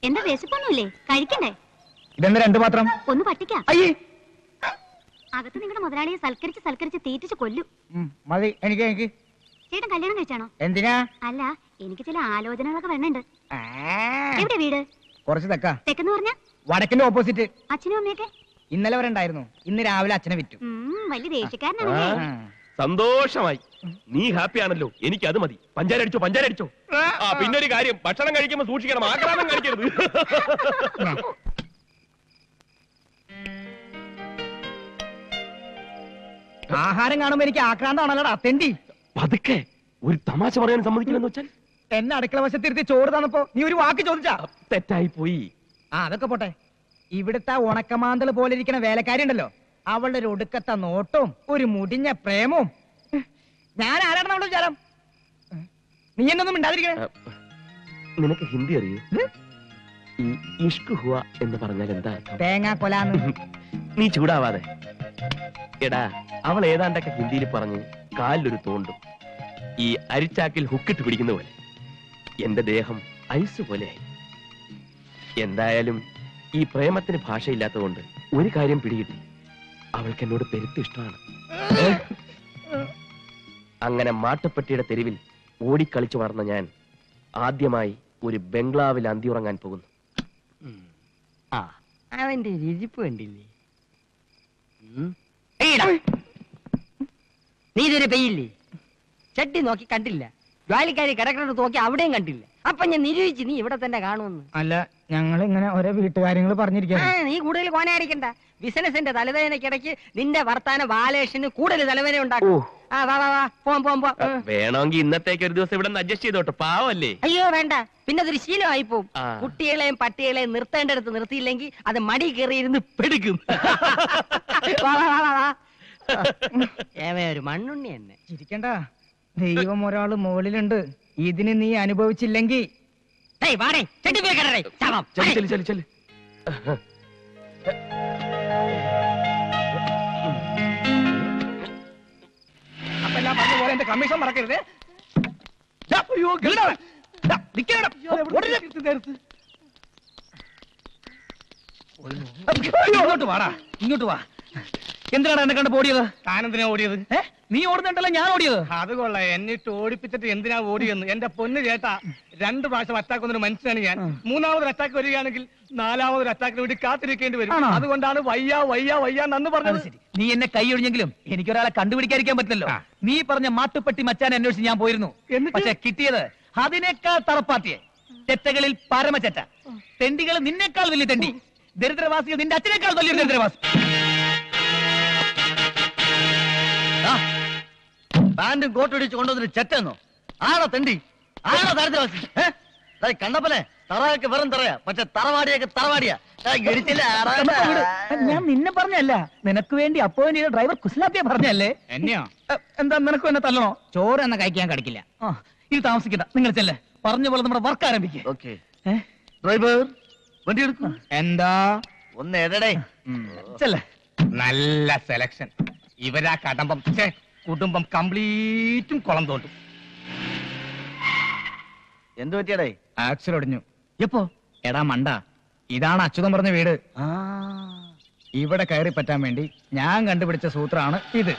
എന്താ വിശപ്പൊന്നുമില്ലേ കഴിക്കണ്ടേ ഇതെന്താ രണ്ടു പാത്രം ഒന്ന് പട്ടിക്കാം അയ്യേ അകത്ത് നിങ്ങളുടെ മുതലാളിയെ സൽക്കരിച്ച് സൽക്കരിച്ച് തീറ്റിച്ച് കൊല്ലും ഉം, മതി എനിക്ക് എനിക്ക് ചേട്ടൻ കല്യാണം കഴിച്ചാണോ എന്തിനാ അല്ല എനിക്ക് ചില ആലോചനകളൊക്കെ വരണുണ്ട് ആ, എവിടെ വീട് കുറച്ച് തെക്ക തെക്കെന്ന് പറഞ്ഞ വടക്കിന്റെ ഓപ്പോസിറ്റ് അച്ഛനും അമ്മയൊക്കെ ഇന്നലെ വരെ ഉണ്ടായിരുന്നു ഇന്ന് രാവിലെ അച്ഛനെ വിറ്റു ഉം, വലിയ ദേഷ്യക്കാരനാണല്ലേ ആ. സന്തോഷമായി നീ ഹാപ്പി ആണല്ലോ എനിക്ക് അത് മതി പഞ്ചാര അടിച്ചോ പഞ്ചാര അടിച്ചോ ആ പിന്നെ ഒരു കാര്യം ഭക്ഷണം കഴിക്കുമ്പോ സൂക്ഷിക്കണം ആക്രാമം കഴിക്കരുത് ആഹാരം കാണുമ്പോ എനിക്ക് ആക്രാന്താണല്ലോടാ തെണ്ടി പതുക്കെ ഒരു തമാശ പറയാൻ സമ്മതിക്കില്ലെന്ന് വെച്ചാൽ എന്നെ അടുക്കള വശത്തിരുത്തി ചോറ് തന്നപ്പോ നീ ഒരു വാക്ക് ചോദിച്ചാ തെറ്റായി പോയി ആ അതൊക്കെ പോട്ടെ ഇവിടുത്തെ ഉണക്കമാന്തൽ പോലെ ഇരിക്കണ വേലക്കാരി ഉണ്ടല്ലോ അവളുടെ ഒരു ഒടുക്കത്തെ നോട്ടവും ഒരു മുടിഞ്ഞ പ്രേമവും ഞാൻ ആരാണ് നമ്മുടെ വിചാരം നീ എന്നൊന്നും മിണ്ടാതിരിക്കണേ നിനക്ക് ഹിന്ദി അറിയൂ ഈ ഇഷ്ക് ഹുവ എന്ന് പറഞ്ഞാൽ എന്താ അർത്ഥം തേങ്ങാ കൊലാന്ന് നീ ചൂടാവാതെ എടാ അവൾ ഏതാണ്ടൊക്കെ ഹിന്ദിയിൽ പറഞ്ഞ് കാലിലൊരു തോണ്ടും ഈ അരിച്ചാക്കിൽ ഹുക്കിട്ട് പിടിക്കുന്ന പോലെ എന്റെ ദേഹം ഐസ് പോലെയായി എന്തായാലും ഈ പ്രേമത്തിന് ഭാഷയില്ലാത്തതുകൊണ്ട് ഒരു കാര്യം പിടികിട്ടി അവൾക്ക് എന്നോട് പെരുത്ത് ഇഷ്ടമാണ് അങ്ങനെ മാട്ടുപ്പെട്ടിയുടെ തെരുവിൽ ഓടിക്കളിച്ചു വളർന്ന ഞാൻ ആദ്യമായി ഒരു ബംഗ്ലാവിൽ അന്തിയുറങ്ങാൻ പോകുന്നു ആ അവന്റെ ഒരു ഇരിപ്പ് കണ്ടില്ലേ ഉം. എയ്യടാ. നീ ഇതുവരെ പെയ്യില്ലേ ചട്ടി നോക്കി കണ്ടില്ല ജോലിക്കാരി കിടക്കുന്നത് നോക്കി അവിടെയും കണ്ടില്ല അപ്പൊ ഞാൻ നിരൂപിച്ച് നീ ഇവിടെ തന്നെ കാണുമെന്ന് അല്ല ഞങ്ങൾ ഇങ്ങനെ ഓരോ വീട്ടുകാര്യങ്ങൾ ആ, പറഞ്ഞിരിക്കുകയാണ് നീ കൂടുതൽ കോനായിരിക്കണ്ട ബിസിനസിന്റെ തലവേദനക്കിടയ്ക്ക് നിന്റെ വർത്താന ബാലേഷന് കൂടുതൽ തലവേദന ഉണ്ടാക്കും ആ വാ വാ വാ പോം പോം പോ ഉം. വേണമെങ്കിൽ ഇന്നത്തേക്ക് ഒരു ദിവസം ഇവിടെ അഡ്ജസ്റ്റ് ചെയ്തോട്ടെ പാവല്ലേ അയ്യോ വേണ്ട പിന്നെ അതൊരു ശീലമായി പോവും ആ. കുട്ടികളെയും പട്ടികളെയും നിർത്തേണ്ടടുത്ത് നിർത്തിയില്ലെങ്കിൽ അത് മടി കയറിയിരുന്ന് പെടുക്കും വാ, വാ, വാ, വാ, വാ. ഏവേ ഒരു മണ്ണുണ്ണി തന്നെ ചിരിക്കണ്ട ദൈവം ഒരാള് മുകളിലുണ്ട് ഇതിന് നീ അനുഭവിച്ചില്ലെങ്കിൽ ഏയ് വാടേ ചെട്ടി പോയി കിടറേ ശവം ചെല് ചെല് ചെല് ചെല് അപ്പൊ എല്ലാം പറഞ്ഞ പോലെ എന്റെ കമ്മീഷൻ മറക്കരുത് ദാ, അയ്യോ, ഗരുഡാണ്. ദാ, നിക്കണം. ഓടരുത്. അയ്യോ, ഇങ്ങോട്ട് വാടാ ഇങ്ങോട്ട് വാ എന്തിനാണ് എന്നെ കണ്ട് ഓടിയത് താനെന്തിനാ ഓടിയത് ഏ? നീ ഓടുന്നുണ്ടല്ലോ ഞാൻ ഓടിയത് അത് കൊള്ളാം എന്നിട്ട് ഓടിപ്പിച്ചിട്ട് എന്തിനാ ഓടിയെന്ന് എന്റെ പൊന്ന് ചേട്ടാ രണ്ട് പ്രാവശ്യം അറ്റാക്ക് വന്നൊരു മനുഷ്യനാണ് ഞാൻ മൂന്നാമതൊരു അറ്റാക്ക് വരികയാണെങ്കിൽ നാലാമതൊരു അറ്റാക്കിന് വേണ്ടി കാത്തിരിക്കേണ്ടി വരും ആണോ? അതുകൊണ്ടാണ് വയ്യ വയ്യ വയ്യ നന്ന് അത് പറഞ്ഞത് ശരി നീ എന്നെ കൈയൊഴിഞ്ഞെങ്കിലും എനിക്കൊരാളെ കണ്ടുപിടിക്കാതിരിക്കാൻ പറ്റില്ലല്ലോ ആ. നീ പറഞ്ഞ മാട്ടുപ്പെട്ടി മച്ചാൻ അന്വേഷിച്ച് ഞാൻ പോയിരുന്നു എന്നിട്ട്? പക്ഷെ കിട്ടിയത് അതിനേക്കാൾ തറപ്പാത്തിയെ ചെറ്റകളിൽ പരമചെറ്റ തെണ്ടികൾ നിന്നേക്കാൾ വലിയ തെണ്ടി ദരിദ്രവാസികൾ നിന്റെ അച്ഛനേക്കാൾ വലിയൊരു ദരിദ്രവാസി പാന്റും കോട്ടും ഇടിച്ച് കൊണ്ടുവന്നിട്ട് ചെറ്റെന്നോ ആണോ തെണ്ടി ആണോ ദാരിദ്ര്യവാസി ഏ? ദേ കണ്ടപ്പനെ തറയൊക്കെ വെറും തറയാ പക്ഷെ തറവാടിയൊക്കെ തറവാടിയാ ദേ ഗിരിച്ചില്ല ആറാണ്ട. ഞാൻ നിന്നെ പറഞ്ഞല്ല നിനക്ക് വേണ്ടി അപ്പോയിന്റ് ചെയ്ത ഡ്രൈവർ കുസ്ലാപ്പിയെ പറഞ്ഞല്ലേ എന്നെയോ എ, എന്താ നിനക്കും എന്നെ തല്ലണോ ചോറ് എന്ന കഴിക്കാൻ കടിക്കില്ല ആ ഇത് താമസിക്കണ്ട നിങ്ങൾ ചെല്ലേ പറഞ്ഞ പോലെ നമ്മുടെ വർക്ക് ആരംഭിക്കുക ഓക്കേ ഡ്രൈവർ വണ്ടി എടുക്കും എന്താ ഒന്ന് എടടേ ചെല്ലേ നല്ല സെലക്ഷൻ ഇവരാ കടമ്പം ഛേ, കുടുംബം കംപ്ലീറ്റും കുളം തോണ്ടും എന്ത് പറ്റിയടേ ആക്സിൽ ഒടിഞ്ഞു എപ്പോ എടാ മണ്ട ഇതാണ് അച്യുതം പറഞ്ഞ വീട് ആ ഇവിടെ കയറി പറ്റാൻ വേണ്ടി ഞാൻ കണ്ടുപിടിച്ച സൂത്രമാണ് ഇത്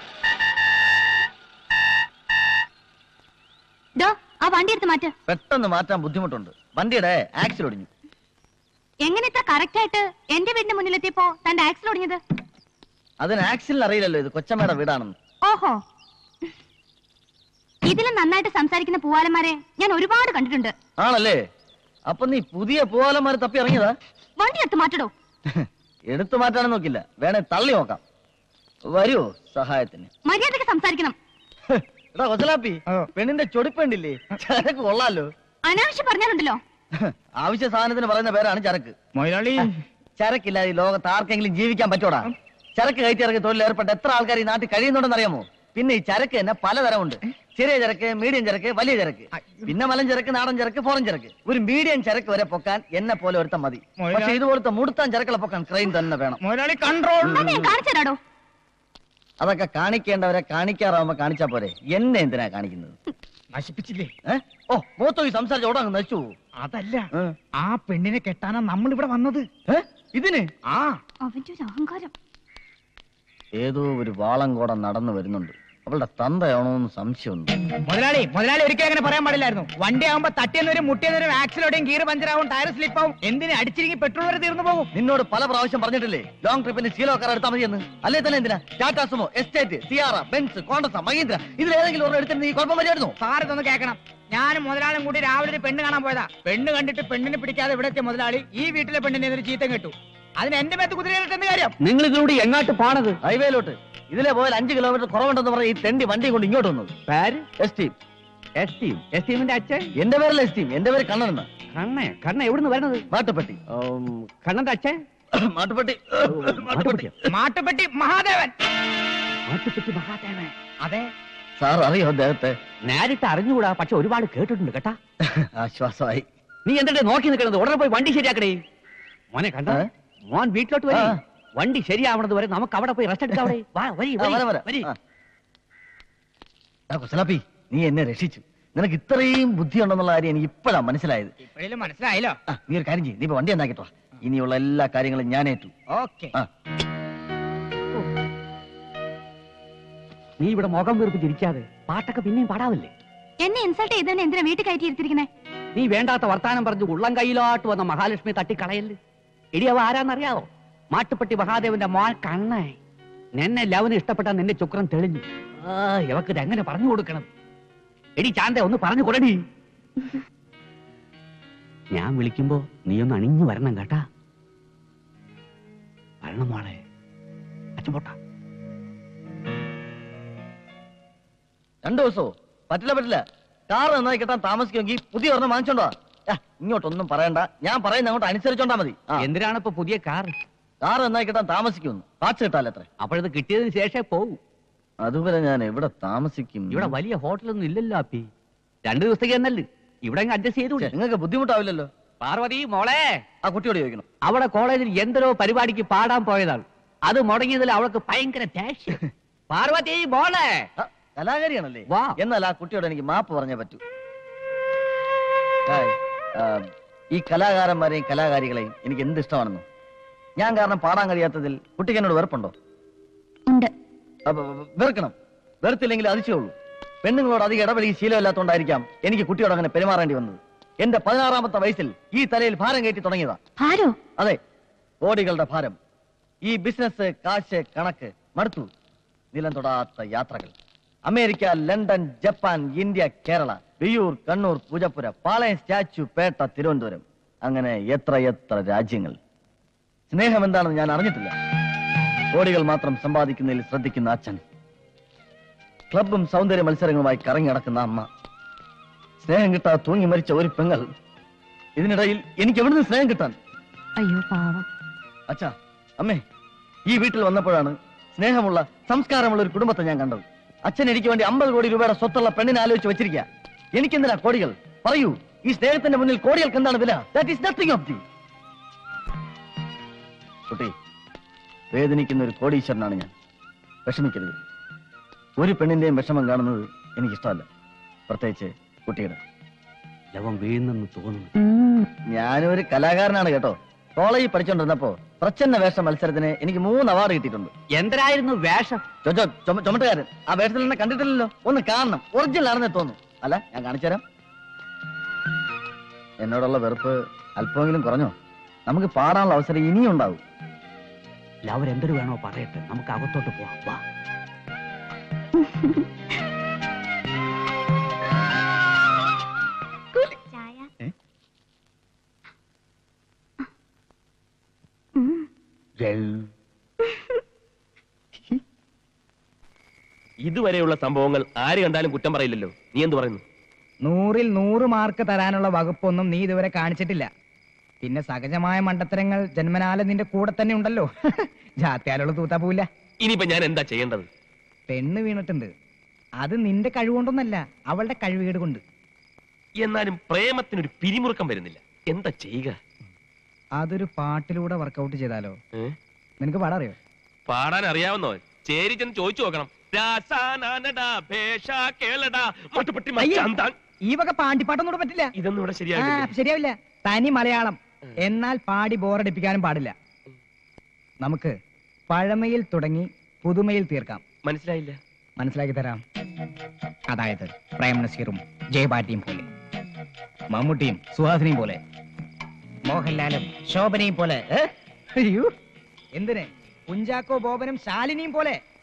ഡോ ആ വണ്ടി എടുത്ത് മാറ്റ് പെട്ടെന്ന് മാറ്റാൻ ബുദ്ധിമുട്ടുണ്ട് വണ്ടിയുടെ ആക്സിൽ ഒടിഞ്ഞു എങ്ങനെ ഇത്ര കറക്റ്റ് ആയിട്ട് എന്റെ വീടിന്റെ മുന്നിലെത്തിയപ്പോ തന്റെ ആക്സിൽ ഒടിഞ്ഞത് അതിന് ആക്സിലിന് അറിയില്ലല്ലോ ഇത് കൊച്ചമ്മയുടെ വീടാണെന്ന് ഓഹോ ഇതിലും നന്നായിട്ട് സംസാരിക്കുന്ന പൂവാലന്മാരെ ഞാൻ ഒരുപാട് കണ്ടിട്ടുണ്ട് ആണല്ലേ അപ്പൊ നീ പുതിയ പൂവാലന്മാര് തപ്പി ഇറങ്ങിയതാ വണ്ടി എടുത്ത് മാറ്റടോ എടുത്തു മാറ്റാനും നോക്കില്ല വേണേ തള്ളി നോക്കാം വരുവോ സഹായത്തിന് മര്യാദയ്ക്ക് സംസാരിക്കണം എടാ കൊച്ചലാപ്പി പെണ്ണിന്റെ ചൊടിപ്പുണ്ടില്ലേ ചരക്ക് കൊള്ളാലോ അനാവശ്യം പറഞ്ഞാലുണ്ടല്ലോ ആവശ്യ സാധനത്തിന് പറയുന്ന പേരാണ് ചരക്ക് മൊയിലാളി ചരക്കില്ലാതെ ഈ ലോകത്ത് ആർക്കെങ്കിലും ജീവിക്കാൻ പറ്റൂടാ ചരക്ക് കയറ്റി ഇറങ്ങി തൊഴിൽ ഏർപ്പെട്ട എത്ര ആൾക്കാർ ഈ നാട്ടിൽ കഴിയുന്നുണ്ടെന്ന് അറിയാമോ പിന്നെ ഈ ചരക്ക് തന്നെ പലതരമുണ്ട് ചെറിയ ചരക്ക് മീഡിയം ചരക്ക് വലിയ ചരക്ക് പിന്നെ മലം ചരക്ക് നാടൻ ചരക്ക് ഫോറൻ ചരക്ക് ഒരു മീഡിയം ചരക്ക് വരെ പൊക്കാൻ എന്നെ പോലെ ഒരുത്തം മതി പക്ഷെ ഇതുപോലത്തെ മുടുത്താൻ ചരക്കുകളെ പൊക്കാൻ ക്രെയിൻ തന്നെ വേണം മൊയിലാളി കൺട്രോൾ അത് ഞാൻ കാണിച്ചു തരാടോ അതൊക്കെ കാണിക്കേണ്ടവരെ കാണിക്കാറാവുമ്പോ കാണിച്ചാ പോരെ എന്നെ എന്തിനാ കാണിക്കുന്നത് നശിപ്പിച്ചില്ലേ ഏ? ഓ മൂത്തോ ഈ സംസാരിച്ച ഓടങ്ങ് നശിച്ചു പോകും. അതല്ല ഏ? ആ പെണ്ണിനെ കെട്ടാനാ നമ്മൾ ഇവിടെ വന്നത് ഏ? ഇതിന് ആ അവന്റെ ഒരു അഹങ്കാരം ഏതോ ഒരു വാളങ്കോടം നടന്നു വരുന്നുണ്ട് അവളുടെ തന്തയാണോന്ന് സംശയമുണ്ട് മുതലാളി മുതലാളി ഒരിക്കലും അങ്ങനെ പറയാൻ പാടില്ലായിരുന്നു വണ്ടി ആകുമ്പോ തട്ടിയെന്നവരും മുട്ടിയെന്നവരും ആക്സിലോടെയും ഗീർ പഞ്ചറാവും ടയർ സ്ലിപ്പാവും എന്തിന് അടിച്ചിരിക്കും പെട്രോൾ വരെ തീർന്നു പോകും നിന്നോട് പല പ്രാവശ്യം പറഞ്ഞിട്ടില്ലേ ലോങ് ട്രിപ്പിന് ശീലോക്കാർ എടുത്താൽ മതിയെന്ന് അല്ലേ തന്നെ എന്തിനാ Tata Sumo Estate Sierra Benz Contessa Mahindra ഇതിലേതെങ്കിലും ഒരെണ്ണം എടുത്തിട്ട് നീ കുഴപ്പം വരികയായിരുന്നു സാർ ഇതൊന്ന് കേൾക്കണം ഞാനും മുതലാളും കൂടി രാവിലെ ഒരു പെണ്ണ് കാണാൻ പോയതാ പെണ്ണ് കണ്ടിട്ട് പെണ്ണിനെ പിടിക്കാതെ ഇവിടെ എത്തിയ മുതലാളി ഈ വീട്ടിലെ പെണ്ണിനെ ഒരു ചീത്തം കിട്ടു അതിന് എന്റെ മേത്ത് കുതിരയിട്ടെന്ന് കാര്യം നിങ്ങൾ ഇതിലൂടെ എങ്ങോട്ട് പോണത് ഹൈവേയിലോട്ട് ഇതിലെ പോയാൽ അഞ്ച് കിലോമീറ്റർ കുറവുണ്ടെന്ന് പറഞ്ഞ ഈ തെണ്ടി വണ്ടി കൊണ്ട് ഇങ്ങോട്ട് വന്നത് പേര് എസ്റ്റീം എസ്റ്റീം എസ്റ്റീമിന്റെ അച്ഛൻ എന്റെ പേരല്ല എസ്റ്റീം എന്റെ പേര് കണ്ണൻ എന്നാ കണ്ണ കണ്ണ എവിടുന്ന് വരണത് മാട്ടുപ്പെട്ടി ഉം, കണ്ണന്റെ അച്ഛൻ മാട്ടുപ്പെട്ടി മാട്ടുപ്പെട്ടി മാട്ടുപ്പെട്ടി മഹാദേവൻ മാട്ടുപ്പെട്ടി മഹാദേവൻ അതെ സാർ അറിയോ അദ്ദേഹത്തെ നേരിട്ട് അറിഞ്ഞുകൂടാ പക്ഷെ ഒരുപാട് കേട്ടിട്ടുണ്ട് കേട്ടാ ആശ്വാസമായി നീ എന്തിട്ട് നോക്കി നിൽക്കണത് ഉടനെ പോയി വണ്ടി ശരിയാക്കണേ മോനെ കണ്ട ഏ? മോൻ വീട്ടിലോട്ട് വരി ആ. വണ്ടി ശരിയാവണത് വരെ നമുക്ക് അവിടെ പോയി റെസ്റ്റ് എടുക്കാം അവിടെ വാ വരി ആ, വരാം, വരാം. വരി ആ. ആ, കുശലാപ്പി നീ എന്നെ രക്ഷിച്ചു നിനക്ക് ഇത്രയും ബുദ്ധിയുണ്ടെന്നുള്ള കാര്യം എനിക്ക് ഇപ്പോഴാ മനസ്സിലായത് ഇപ്പോഴും മനസ്സിലായല്ലോ ആ, നീ ഒരു കാര്യം ചെയ്യും നീ ഇപ്പൊ വണ്ടി എന്നാക്കിട്ടോ ഇനിയുള്ള എല്ലാ കാര്യങ്ങളും ഞാൻ ഏറ്റു ഓക്കെ ആ നീ ഇവിടെ മുഖം വീർപ്പ് ചിരിക്കാതെ പാട്ടൊക്കെ പിന്നെയും പാടാവല്ലേ എന്നെ ഇൻസൾട്ട് ചെയ്തവനെ എന്തിനാ വീട്ടിൽ കയറ്റി ഇരുത്തിരിക്കുന്നേ നീ വേണ്ടാത്ത വർത്താനം പറഞ്ഞു ഉള്ളം കയ്യിലോട്ട് വന്ന മഹാലക്ഷ്മി തട്ടിക്കളയല്ലേ എടി അവ ആരാന്നറിയാവോ മാട്ടുപ്പെട്ടി മഹാദേവന്റെ മോൻ കണ്ണേ നിന്നെ ലവന് ഇഷ്ടപ്പെട്ട നിന്റെ ചുക്രം തെളിഞ്ഞു ആ ഇവക്ക് ഇത് എങ്ങനെ പറഞ്ഞു കൊടുക്കണം എടി ചാന്ത ഒന്ന് പറഞ്ഞു കൊടുടി ഞാൻ വിളിക്കുമ്പോ നീ ഒന്ന് അണിഞ്ഞു വരണം കേട്ടാ വരണം മോളെ അച്ഛൻ പോട്ടാ രണ്ടു ദിവസമോ പറ്റില്ല പറ്റില്ല കാർ നന്നായി കിട്ടാൻ താമസിക്കുമെങ്കിൽ പുതിയ ഒരെണ്ണം വാങ്ങിച്ചോണ്ടോ ഇങ്ങോട്ടൊന്നും പറയണ്ട ഞാൻ പറയുന്ന അങ്ങോട്ട് അനുസരിച്ചോണ്ടാ മതി ആ, എന്തിനാണ് ഇപ്പൊ പുതിയ കാർ കാർ നന്നായി കിട്ടാൻ താമസിക്കുമെന്ന് പാച്ച് കിട്ടാലേ അത്ര അപ്പോഴത് കിട്ടിയതിന് ശേഷമേ പോകൂ അതുവരെ ഞാൻ എവിടെ താമസിക്കും ഇവിടെ വലിയ ഹോട്ടലൊന്നും ഇല്ലല്ലോ അപ്പി രണ്ടു ദിവസത്തേക്ക് എന്നല്ലേ ഇവിടെ അഡ്ജസ്റ്റ് ചെയ്തു ഛെ, നിങ്ങൾക്ക് ബുദ്ധിമുട്ടാവില്ലല്ലോ പാർവതി മോളെ ആ കുട്ടിയോട് ചോദിക്കണം അവിടെ കോളേജിൽ എന്തരോ പരിപാടിക്ക് പാടാൻ പോയതാണ് അത് മുടങ്ങിയതിൽ അവൾക്ക് ഭയങ്കര ദേഷ്യം പാർവതി മോളെ ആ, കലാകാരിയാണല്ലേ വാ. എന്നാൽ ആ കുട്ടിയോട് എനിക്ക് മാപ്പ് പറഞ്ഞേ പറ്റൂ ഹായ്. ആ, ഈ കലാകാരന്മാരെയും കലാകാരികളെയും എനിക്ക് എന്ത് ഇഷ്ടമാണെന്നോ ഞാൻ കാരണം പാടാൻ കഴിയാത്തതിൽ കുട്ടിക്ക് എന്നോട് വെറുപ്പുണ്ടോ ഉണ്ട് അപ്പൊ വെറുക്കണം വെറുത്തില്ലെങ്കിൽ അതിശയുള്ളൂ പെണ്ണുങ്ങളോട് അധികം ഇടപെടി ശീലമില്ലാത്തതുകൊണ്ടായിരിക്കാം എനിക്ക് കുട്ടിയോട് അങ്ങനെ പെരുമാറേണ്ടി വന്നത് എന്റെ പതിനാറാമത്തെ വയസ്സിൽ ഈ തലയിൽ ഭാരം കയറ്റി തുടങ്ങിയതാ ആരോ അതെ കോടികളുടെ ഭാരം ഈ ബിസിനസ് കാശ് കണക്ക് മടുത്തു നിലം തൊടാത്ത യാത്രകൾ America London Japan India Kerala Viyyur Kannur Poojappura Palayam statue Pettah Thiruvananthapuram അങ്ങനെ എത്ര എത്ര രാജ്യങ്ങൾ സ്നേഹം എന്താണെന്ന് ഞാൻ അറിഞ്ഞിട്ടില്ല കോടികൾ മാത്രം സമ്പാദിക്കുന്നതിൽ ശ്രദ്ധിക്കുന്ന അച്ഛൻ ക്ലബും സൗന്ദര്യ മത്സരങ്ങളുമായി കറങ്ങി നടക്കുന്ന അമ്മ സ്നേഹം കിട്ടാതെ തൂങ്ങി മരിച്ച ഒരു പെങ്ങൾ ഇതിനിടയിൽ എനിക്ക് എവിടുന്ന് സ്നേഹം കിട്ടാൻ അയ്യോ പാവം അച്ഛാ അമ്മേ ഈ വീട്ടിൽ വന്നപ്പോഴാണ് സ്നേഹമുള്ള സംസ്കാരമുള്ള ഒരു കുടുംബത്തെ ഞാൻ കണ്ടത് അച്ഛൻ എനിക്ക് വേണ്ടി അമ്പത് കോടി രൂപയുടെ സ്വത്തുള്ള പെണ്ണിനെ ആലോചിച്ച് വെച്ചിരിക്കുക എനിക്കെന്തിനാ കോടികൾ പറയൂ ഈ സ്നേഹത്തിന്റെ മുന്നിൽ കോടികൾക്ക് എന്താണ് വില that is nothing of the കുട്ടി വേദനിക്കുന്ന ഒരു കോടീശ്വരനാണ് ഞാൻ വിഷമിക്കരുത് ഒരു പെണ്ണിന്റെയും വിഷമം കാണുന്നത് എനിക്കിഷ്ടമല്ല പ്രത്യേകിച്ച് കുട്ടിയുടെ ലവൻ വീഴുന്നെന്ന് തോന്നുന്നു ഉം. ഞാനും ഒരു കലാകാരനാണ് കേട്ടോ കോളേജിൽ പഠിച്ചോണ്ടിരുന്നപ്പോ പ്രച്ഛന്ന വേഷ മത്സരത്തിന് എനിക്ക് മൂന്ന് അവാർഡ് കിട്ടിയിട്ടുണ്ട് എന്തരായിരുന്നു വേഷം ചൊ- ചൊ- ചുമ- ചുമട്ടുകാരൻ ആ വേഷത്തിൽ എന്നെ കണ്ടിട്ടില്ലല്ലോ ഒന്ന് കാണണം ഒറിജിനൽ ആണെന്നേ തോന്നുന്നു അല്ല ഞാൻ കാണിച്ചു തരാം എന്നോടുള്ള വെറുപ്പ് അല്പമെങ്കിലും കുറഞ്ഞോ നമുക്ക് പാടാനുള്ള അവസരം ഇനിയും ഉണ്ടാവും ലവർ എന്തൊരു വേണോ പറയട്ടെ നമുക്ക് അകത്തോട്ട് പോവാം വാ ചായ ഏ? ഉം. ഇതുവരെയുള്ള സംഭവങ്ങൾ ആര് കണ്ടാലും കുറ്റം പറയില്ലല്ലോ നീ എന്ത് പറയുന്നു നൂറിൽ നൂറ് മാർക്ക് തരാനുള്ള വകുപ്പൊന്നും നീ ഇതുവരെ കാണിച്ചിട്ടില്ല പിന്നെ സഹജമായ മണ്ടത്തരങ്ങൾ ജന്മനാല നിന്റെ കൂടെ തന്നെ ഉണ്ടല്ലോ ജാത്യാലുള്ള തൂത്താ പോവില്ല ഇനിയിപ്പോ ഞാൻ എന്താ ചെയ്യേണ്ടത് പെണ്ണ് വീണിട്ടുണ്ട് അത് നിന്റെ കഴിവുകൊണ്ടൊന്നല്ല അവളുടെ കഴിവുകേട് കൊണ്ട് എന്നാലും പ്രേമത്തിനൊരു പിരിമുറുക്കം വരുന്നില്ല എന്താ ചെയ്യുക അതൊരു പാട്ടിലൂടെ വർക്കൗട്ട് ചെയ്താലോ ഏ? നിനക്ക് പാടാറിയോ പാടാൻ അറിയാവുന്നവൻ ചേരി ചെന്ന് ചോദിച്ചു നോക്കണം രാസാനാനടാ, ഭേഷ കേളടാ, മട്ടുപ്പെട്ടി അയ്യേ. മച്ചാന്താൻ. ഈ വക പാണ്ടിപ്പാട്ടൊന്നും ഇവിടെ പറ്റില്ല ഇതൊന്നും ഇവിടെ ആ, ശരിയാകില്ല ശരിയാവില്ല തനി മലയാളം എന്നാൽ പാടി ബോറടിപ്പിക്കാനും പാടില്ല നമുക്ക് പഴമയിൽ തുടങ്ങി പുതുമയിൽ തീർക്കാം മനസ്സിലായില്ല മനസ്സിലാക്കി തരാം അതായത് പ്രേം നസീറും ജയപാട്ടിയും പോലെ മമ്മൂട്ടിയും സുഹാസിനിയും പോലെ മോഹൻലാലും ശോഭനയും പോലെ ഏ? അയ്യോ എന്തിന് കുഞ്ചാക്കോ ബോബനും ശാലിനിയും പോലെ